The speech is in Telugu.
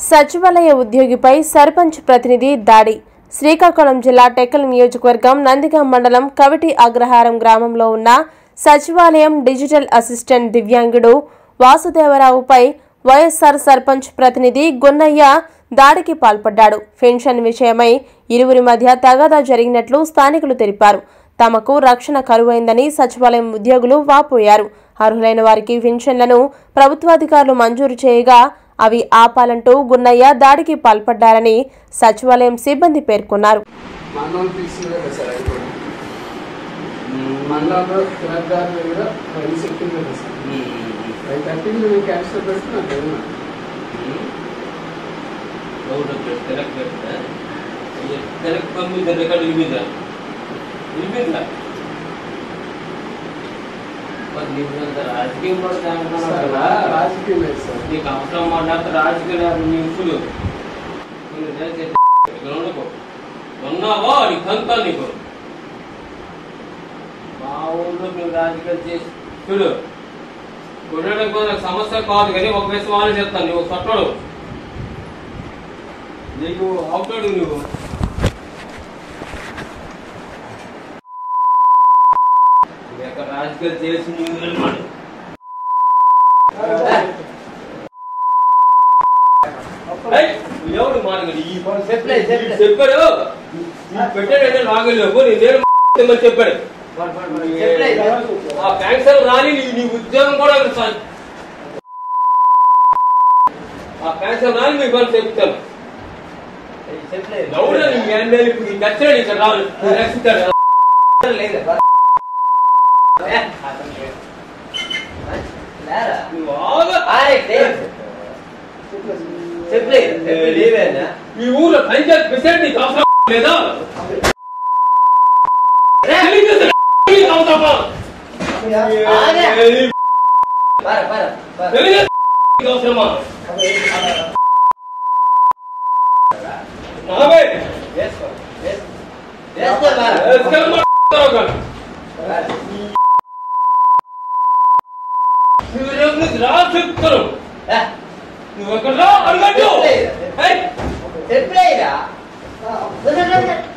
సచివాలయ ఉద్యోగిపై సర్పంచ్ ప్రతినిధి దాడి శ్రీకాకుళం జిల్లా టెక్కల్ నియోజకవర్గం నందిగాం మండలం కవిటి అగ్రహారం గ్రామంలో ఉన్న సచివాలయం డిజిటల్ అసిస్టెంట్ దివ్యాంగుడు వాసుదేవరావుపై వైఎస్ఆర్ సర్పంచ్ ప్రతినిధి గున్నయ్య దాడికి పాల్పడ్డాడు పెన్షన్ విషయమై ఇరువురి మధ్య తగాదా జరిగినట్లు స్థానికులు తెలిపారు తమకు రక్షణ కరువైందని సచివాలయం ఉద్యోగులు వాపోయారు అర్హులైన వారికి పెన్షన్లను ప్రభుత్వాధికారులు మంజూరు చేయగా అవి ఆపాలంటూ గున్నయ్య దాడికి పాల్పడ్డారని సచివాలయం సిబ్బంది పేర్కొన్నారు మండలం తీసుకునే కదా సార్ అది కూడా మండలంలో తెలంగాణ దగ్గర పది చెప్పింది కదా సార్ ఫైవ్ థర్టీకి నేను క్యాన్సిల్ పెడితే నాకు ఏమన్నా తెలక్ పంపిందా రికార్డు వినిపిందా వినిపిందా మరి నీకు అంత రాజకీయం కూడా చేస్తున్నావు సార్ కదా రాజకీయం లేదు సార్ నీకు అవసరం మాట్లాడితే రాజకీయాలు నీ ఇప్పుడు నేను చేసే ఇక్కడ ఉండకు ఉన్నావో నీకు కంతా నీకు మా ఊళ్ళో మేము రాజకీయాలు చేసి చూడు కొట్టడం కూడా సమస్య కాదు కానీ ఒక విషయం వాళ్ళు చెప్తాను నువ్వు కొట్టడు నీకు అవుతాడు నువ్వు నీ యొక్క రాజకీయాలు చేసి నువ్వు వెళ్ళమని ఏయ్, ఎవడు మానగడు ఈ చెప్పలే, చెప్పలే. చెప్పాడు ఈ పెట్టాడంటే నాగలేవు నేను తెమ్మని చెప్పాడు చెప్పలే. ఆ పెన్షన్ రాని నీ నీ ఉద్యోగం కూడా సార్ ఆ పెన్షన్ రాని మీకు అని చెప్తాను ఎవడు నీ ఎమ్మెల్యే ఇప్పుడు నీకు నచ్చాడు ఇక్కడ రావాలి నువ్వు రక్షిస్తాడు నువ్వు ఆగా ఈ ఊర్లో పంచాయత్ ప్రెసిడెంట్ నీకు అవసరం లేదా తెలియదు నీకు అవసరమా? తెలియదు నీకు అవసరమా నావే ఎస్కెళ్ళమా కానీ నువ్వు రేపు నుంచి రా చెప్తాను నువ్వు ఎక్కడ రా అడగట్టు చెప్పలేదా